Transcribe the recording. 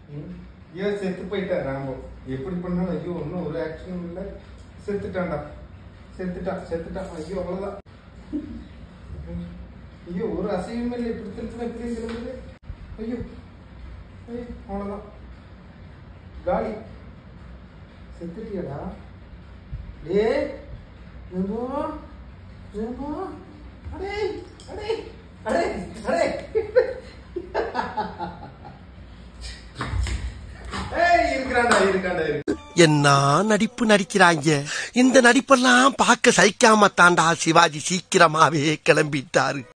ம். ஐயோ செத்து போயிட்டான் ராம்போ எப்படி பண்ணாலும் ஐயோ ஒன்றும் ஒரு ஆக்ஷனும் இல்லை செத்துட்டான்டா செத்துட்டான் செத்துட்டான் ஐயோ அவ்வளோதான் ஐயோ ஒரு அசையுமே இல்லை இப்படி திருப்பினா இப்படி திரும்புது ஐயோ ஐயோ அவ்வளோதான் காலி செத்துட்டியாடா டே ஏம்போ ஏம்போ அடே அடே அடே அடே ஏய் இருக்காண்டா இருக்காண்டா இருக்கு என்ன நடிப்பு நடிக்கிறாங்க இந்த நடிப்பெல்லாம் பார்க்க சகிக்காம தாண்டா சிவாஜி சீக்கிரமாவே கிளம்பிட்டாரு